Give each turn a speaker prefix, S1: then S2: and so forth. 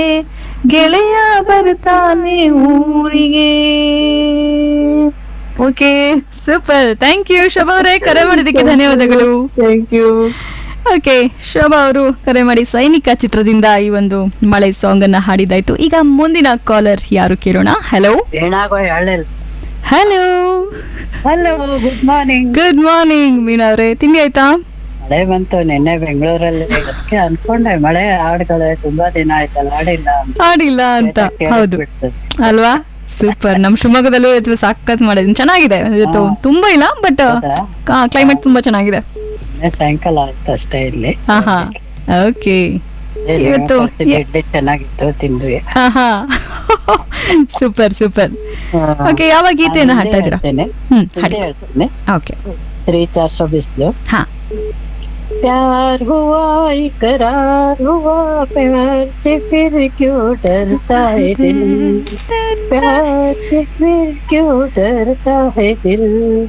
S1: ಗೆಳೆಯ ಬರ್ತಾನೆ ಊರಿಗೆ okay
S2: super thank you Shobha ಅವರೇ ಕರೆ ಮಾಡಿದ್ದಕ್ಕೆ ಧನ್ಯವಾದಗಳು
S1: ಥ್ಯಾಂಕ್ ಯು
S2: ಓಕೆ ಶೋಭಾ ಅವರು ಕರೆ ಮಾಡಿ ಸೈನಿಕ ಚಿತ್ರದಿಂದ ಈ ಒಂದು ಮಳೆ ಸಾಂಗ್ ಅನ್ನ ಹಾಡಿದಾಯ್ತು ಈಗ ಮುಂದಿನ ಕಾಲರ್ ಯಾರು ಕೇಳೋಣ ಹಲೋ
S3: ಏನಾಗೋ ಹೇಳಲ್
S2: hello
S3: hello good morning
S2: good morning Meena ಅವರೇ ತಿಂಡಿ ಆಯ್ತಾ
S3: ಮಳೆ ಬಂತು ನಿನ್ನೆ ಬೆಂಗಳೂರಲ್ಲಿ ಅದಕ್ಕೆ ಅನ್ಕೊಂಡೆ ಮಳೆ ಹಾಡುಗಳು ತುಂಬಾ ದಿನ ಆಯ್ತಲ್ಲ ಹಾಡಿಲ್ಲ ಅಂತ.
S2: ಹಾಡಿಲ್ಲ ಅಂತ ಹೌದು
S3: ಕೇಳಿಸ್ಬಿಡ್ತು.
S2: ಅಲ್ವಾ ಸೂಪರ್ ನಮ್ ಶಿವಮೊಗ್ಗದಲ್ಲೂ ಇವತ್ತು ಸಖತ್ ಮಾಡಿದ್ದೀನಿ ಚೆನ್ನಾಗಿದೆ ಇವತ್ತು ತುಂಬಾ ಇಲ್ಲ ಬಟ್
S3: ಹೌದಾ?
S2: ಕ್ಲೈಮೇಟ್ ತುಂಬಾ ಚೆನ್ನಾಗಿದೆ
S3: ನಿನ್ನೆ ಸಾಯಂಕಾಲ ಆಯ್ತು ಅಷ್ಟೇ ಇಲ್ಲಿ
S2: ಹಾ ಹಾ ಓಕೆ
S3: ಇಲ್ಲಿ
S2: ಇವತ್ತು
S3: ಕೊಡ್ತಿದ್ದೆ, ಇಡ್ಲಿ ಚೆನ್ನಾಗಿತ್ತು ತಿಂದ್ವಿ
S2: ಹಾ ಹಾ ಸೂಪರ್ ಸೂಪರ್ ಓಕೆ ಯಾವ ಗೀತೆಯನ್ನ ಹಾಡ್ತಾ ಇದ್ದೀರಾ
S3: ಹೇಳ್ತೇನೆ
S2: ಹ್ಮ್ ಹಾಡಿ
S3: ಹೇಳ್ತೇನೆ
S2: ಓಕೆ
S3: ತ್ರೀ ಚಾರ್ ಸौ ಬಿಸ್ಲು
S2: ಹಾ
S3: प्यार हुआ इकरार हुआ प्यार से फिर क्यों डरता है दिल प्यार से फिर क्यों डरता है दिल